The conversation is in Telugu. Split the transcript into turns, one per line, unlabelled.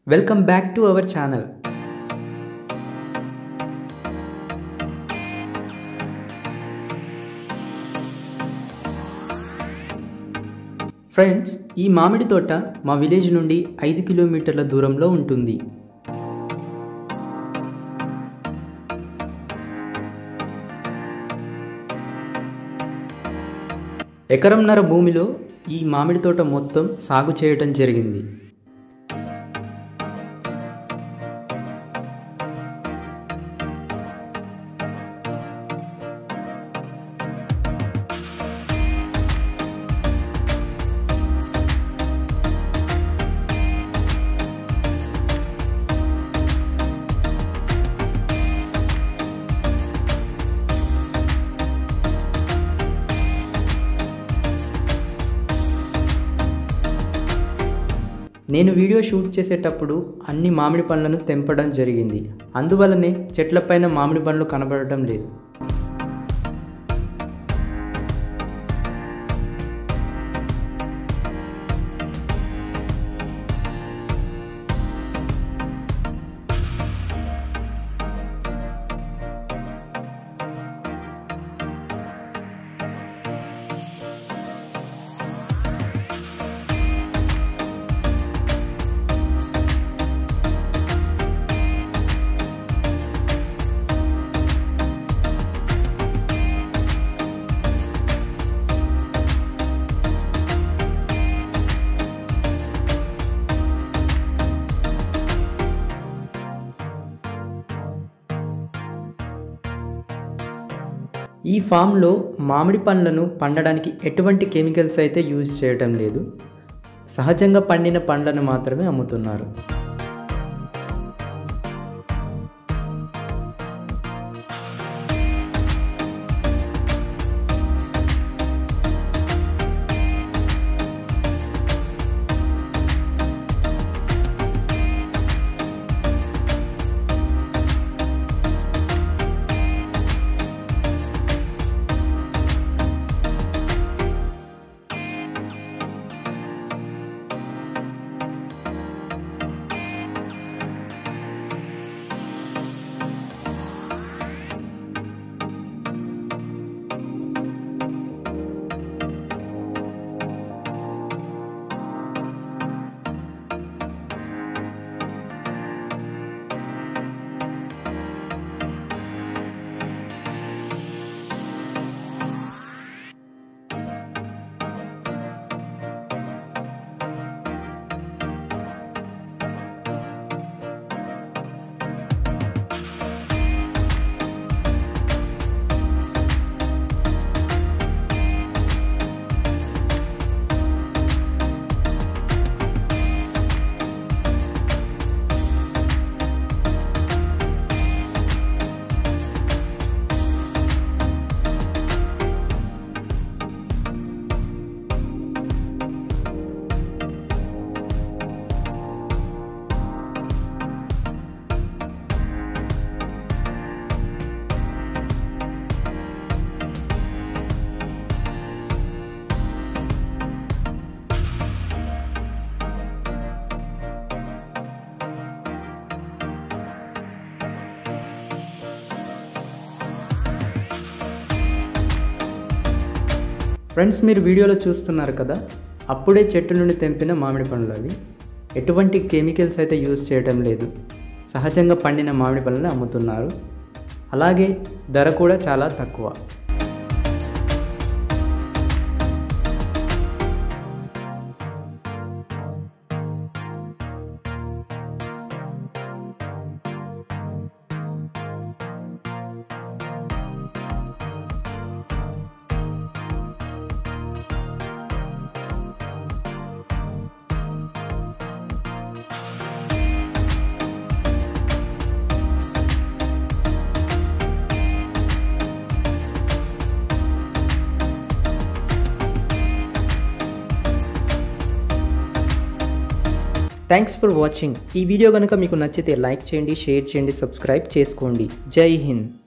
welcome back to our channel friends ఈ మామిడి తోట మా విలేజ్ నుండి ఐదు కిలోమీటర్ల దూరంలో ఉంటుంది ఎకరంన్నర భూమిలో ఈ మామిడి తోట మొత్తం సాగు చేయటం జరిగింది నేను వీడియో షూట్ చేసేటప్పుడు అన్ని మామిడి పండ్లను తెంపడం జరిగింది అందువల్లనే చెట్లపైన మామిడి పండ్లు కనబడటం లేదు ఈ ఫామ్లో మామిడి పండ్లను పండడానికి ఎటువంటి కెమికల్స్ అయితే యూజ్ చేయటం లేదు సహజంగా పండిన పండ్లను మాత్రమే అమ్ముతున్నారు ఫ్రెండ్స్ మీరు వీడియోలో చూస్తున్నారు కదా అప్పుడే చెట్టు నుండి తెంపిన మామిడి పండ్లు అవి ఎటువంటి కెమికల్స్ అయితే యూజ్ చేయటం లేదు సహజంగా పండిన మామిడి పండ్లను అమ్ముతున్నారు అలాగే ధర కూడా చాలా తక్కువ థ్యాంక్స్ ఫర్ వాచింగ్ ఈ వీడియో కనుక మీకు నచ్చితే లైక్ చేయండి షేర్ చేయండి సబ్స్క్రైబ్ చేసుకోండి జై హింద్